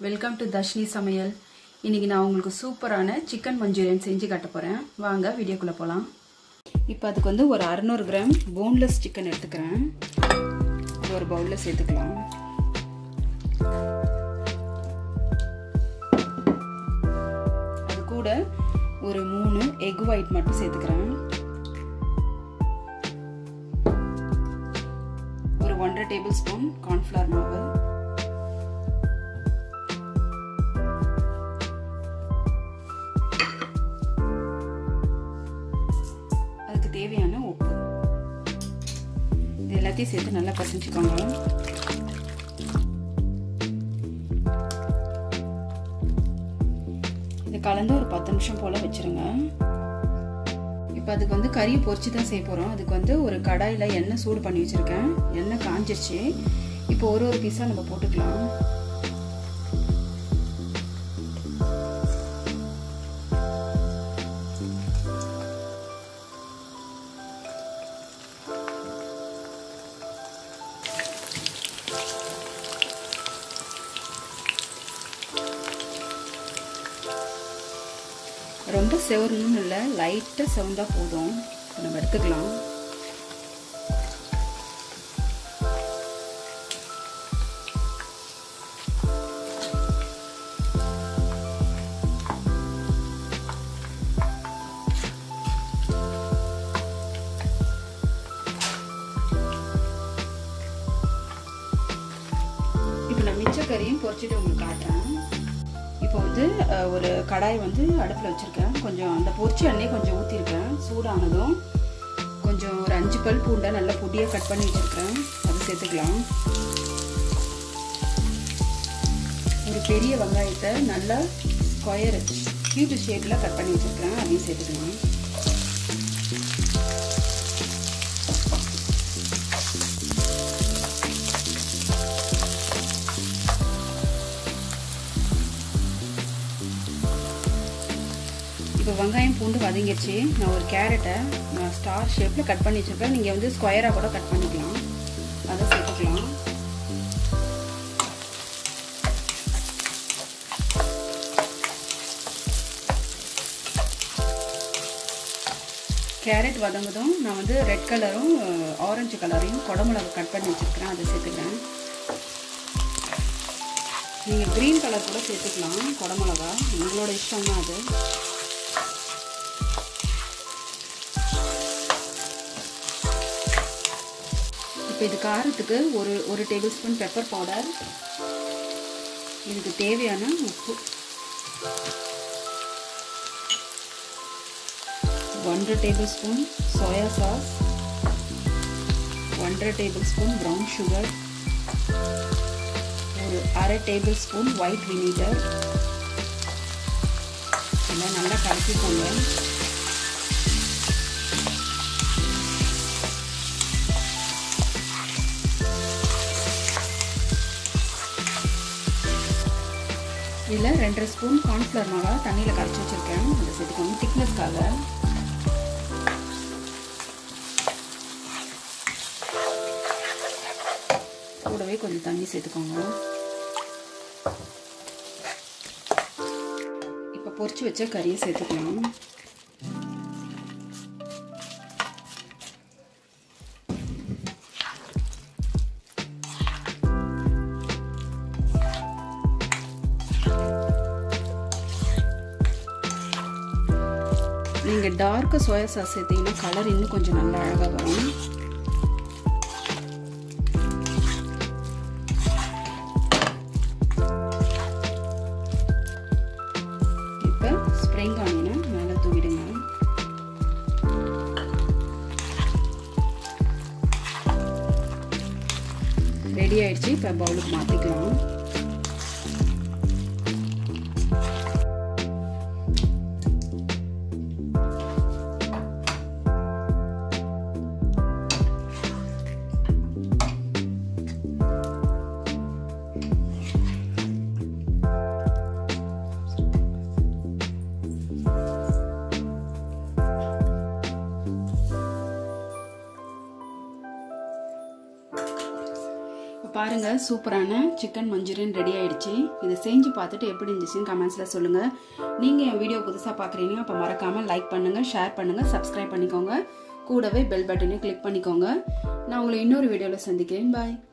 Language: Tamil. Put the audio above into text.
வெல்கம் டு தர்ஷினி சமையல் இன்னைக்கு நான் உங்களுக்கு சூப்பரான சிக்கன் மஞ்சூரியன் செஞ்சு காட்ட போகிறேன் வாங்க வீடியோக்குள்ளே போகலாம் இப்போ அதுக்கு வந்து ஒரு அறநூறு கிராம் போன்லெஸ் சிக்கன் எடுத்துக்கிறேன் இது ஒரு பவுலில் சேர்த்துக்கலாம் அது கூட ஒரு மூணு எக் ஒயிட் மட்டும் சேர்த்துக்கிறேன் ஒரு ஒன்றரை டேபிள் ஸ்பூன் கார்ன்ஃப்ளவர் மாவு அதுக்கு தேவையான உப்பு இது எல்லாத்தையும் சேர்த்து நல்லா பசஞ்சுக்கோங்க இது கலந்து ஒரு பத்து நிமிஷம் போல் வச்சுருங்க இப்போ அதுக்கு வந்து கறி பொரிச்சு தான் செய்ய போகிறோம் அதுக்கு வந்து ஒரு கடாயில் எண்ணெய் சூடு பண்ணி வச்சுருக்கேன் எண்ணெய் காஞ்சிருச்சு இப்போ ஒரு ஒரு பீஸாக நம்ம போட்டுக்கலாம் ரொம்ப செவரணும்னு இல்லை லைட்டாக செவந்தா போதும் நம்ம எடுத்துக்கலாம் இப்போ நான் மிச்ச கறியும் பொறிச்சிட்டு உங்களுக்கு காட்டுறேன் இப்போ வந்து ஒரு கடாய் வந்து அடுப்பில் வச்சுருக்கேன் கொஞ்சம் அந்த பொரிச்ச எண்ணெய் கொஞ்சம் ஊற்றிருக்கேன் சூடானதும் கொஞ்சம் ஒரு அஞ்சு பல் பூண்டை நல்லா பொடியாக கட் பண்ணி வச்சுருக்கேன் அது சேர்த்துக்கலாம் ஒரு பெரிய வெங்காயத்தை நல்லா ஸ்கொயர் கியூப் ஷேப்பில் கட் பண்ணி வச்சுருக்கேன் அதையும் சேர்த்துக்கலாம் இப்போ வெங்காயம் பூண்டு வதங்கிடுச்சு நான் ஒரு கேரட்டை நான் ஸ்டார் ஷேப்பில் கட் பண்ணி வச்சுருக்கேன் நீங்கள் வந்து ஸ்கொயராக கூட கட் பண்ணிக்கலாம் அதை சேர்த்துக்கலாம் கேரட் வதங்கதும் நான் வந்து ரெட் கலரும் ஆரஞ்சு கலரையும் குடமிளகு கட் பண்ணி வச்சுருக்கிறேன் அதை சேர்த்துக்கிறேன் நீங்கள் க்ரீன் கலர் கூட சேர்த்துக்கலாம் குடமிளகா உங்களோட இஷ்டம் தான் அது இப்போ இது காரத்துக்கு ஒரு ஒரு டேபிள் ஸ்பூன் பெப்பர் பவுடர் இதுக்கு தேவையான உப்பு ஒன்றரை டேபிள் ஸ்பூன் சோயா சாஸ் ஒன்றரை டேபிள் ஸ்பூன் ப்ரௌன் சுகர் ஒரு அரை டேபிள் ஸ்பூன் ஒயிட் வினிகர் எல்லாம் நல்லா கலக்கிக்கோங்க இதில் ரெண்டரை ஸ்பூன் கார்ன்ஃப்ளவர் மாவை தண்ணியில் கரைச்சி வச்சுருக்கேன் அதை சேர்த்துக்கோங்க திக்னஸ்க்காக கூடவே கொஞ்சம் தண்ணி சேர்த்துக்கோங்க இப்போ பொரிச்சு வச்ச கறியை சேர்த்துக்கலாம் நீங்கள் டார்க்கு சோயா சாஸ் சேர்த்தீங்கன்னா கலர் இன்னும் கொஞ்சம் நல்லா அழகாக வரும் இப்போ ஸ்ப்ரிங் ஆனியனை மேலே தூவிடுங்க ரெடி ஆயிடுச்சு இப்போ பவுலுக்கு மாற்றிக்கலாம் பாருங்கள் சூப்பரான சிக்கன் மஞ்சூரியன் ரெடி ஆயிடுச்சு இதை செஞ்சு பார்த்துட்டு எப்படி இருந்துச்சுன்னு கமெண்ட்ஸில் சொல்லுங்கள் நீங்கள் என் வீடியோ புதுசாக பார்க்குறீங்க அப்போ மறக்காமல் லைக் பண்ணுங்கள் ஷேர் பண்ணுங்கள் சப்ஸ்கிரைப் பண்ணிக்கோங்க கூடவே பெல் பட்டனையும் கிளிக் பண்ணிக்கோங்க நான் உங்களை இன்னொரு வீடியோவில் சந்திக்கிறேன் பாய்